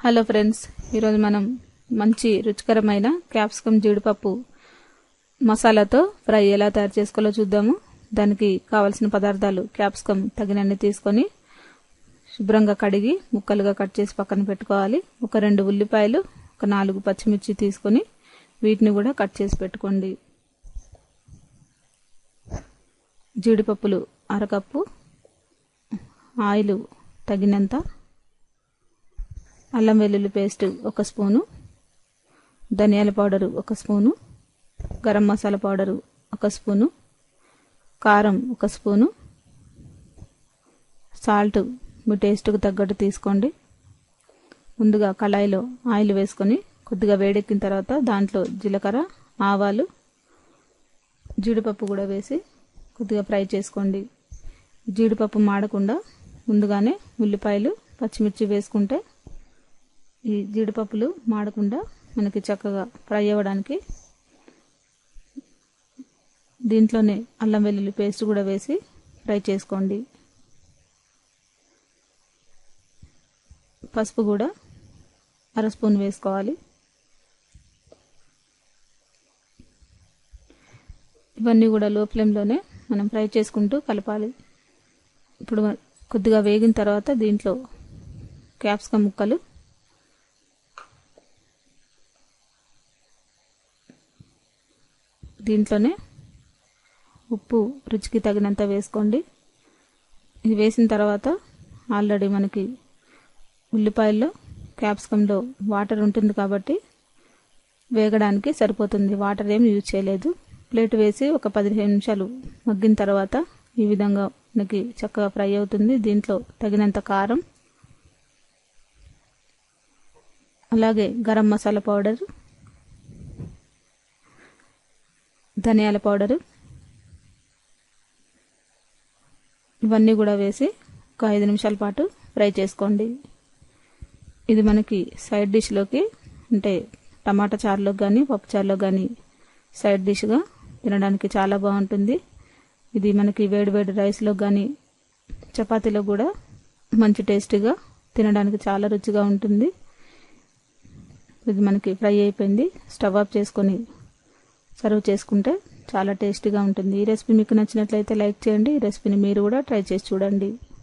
hello friends ఈరోజు మనం మంచి రుచికరమైన క్యాప్సికమ్ జీడిపప్పు మసాలాతో ఫ్రై ఎలా తయారు చేసుకోవాలో చూద్దాము దానికి కావలసిన పదార్థాలు క్యాప్సికమ్ తగినన్ని తీసుకొని శుభ్రంగా కడిగి ముక్కలుగా కట్ చేసి పక్కన పెట్టుకోవాలి ఒక రెండు ఉల్లిపాయలు ఒక నాలుగు పచ్చిమిర్చి తీసుకొని వీటిని కూడా కట్ చేసి పెట్టుకోండి జీడిపప్పులు అరకప్పు ఆయిల్ తగినంత అల్లం వెల్లుల్లి పేస్ట్ ఒక స్పూను ధనియాల పౌడరు ఒక స్పూను గరం మసాలా పౌడరు ఒక స్పూను కారం ఒక స్పూను సాల్ట్ మీ టేస్ట్కు తగ్గట్టు తీసుకోండి ముందుగా కళాయిలో ఆయిల్ వేసుకొని కొద్దిగా వేడెక్కిన తర్వాత దాంట్లో జీలకర్ర ఆవాలు జీడిపప్పు కూడా వేసి కొద్దిగా ఫ్రై చేసుకోండి జీడిపప్పు మాడకుండా ముందుగానే ఉల్లిపాయలు పచ్చిమిర్చి వేసుకుంటే ఈ జీడిపప్పులు మాడకుండా మనకి చక్కగా ఫ్రై అవ్వడానికి దీంట్లోనే అల్లం వెల్లుల్లి పేస్ట్ కూడా వేసి ఫ్రై చేసుకోండి పసుపు కూడా అర స్పూన్ వేసుకోవాలి ఇవన్నీ కూడా లో ఫ్లేమ్లోనే మనం ఫ్రై చేసుకుంటూ కలపాలి ఇప్పుడు కొద్దిగా వేగిన తర్వాత దీంట్లో క్యాప్సికమ్ ముక్కలు దీంట్లోనే ఉప్పు రుచికి తగినంత వేసుకోండి ఇది వేసిన తర్వాత ఆల్రెడీ మనకి ఉల్లిపాయల్లో క్యాప్సికంలో వాటర్ ఉంటుంది కాబట్టి వేగడానికి సరిపోతుంది వాటర్ ఏం యూజ్ చేయలేదు ప్లేట్ వేసి ఒక పదిహేను నిమిషాలు మగ్గిన తర్వాత ఈ విధంగా మనకి చక్కగా ఫ్రై అవుతుంది దీంట్లో తగినంత కారం అలాగే గరం మసాలా పౌడర్ ధనియాల పౌడరు ఇవన్నీ కూడా వేసి ఒక ఐదు నిమిషాల పాటు ఫ్రై చేసుకోండి ఇది మనకి సైడ్ డిష్లోకి అంటే టమాటా చారులోకి కానీ పప్పు చారులో కానీ సైడ్ డిష్గా తినడానికి చాలా బాగుంటుంది ఇది మనకి వేడి వేడి రైస్లో కానీ చపాతీలో కూడా మంచి టేస్టీగా తినడానికి చాలా రుచిగా ఉంటుంది ఇది మనకి ఫ్రై అయిపోయింది స్టవ్ ఆఫ్ చేసుకొని సర్వ్ చేసుకుంటే చాలా టేస్టీగా ఉంటుంది ఈ రెసిపీ మీకు నచ్చినట్లయితే లైక్ చేయండి ఈ రెసిపీని మీరు కూడా ట్రై చేసి చూడండి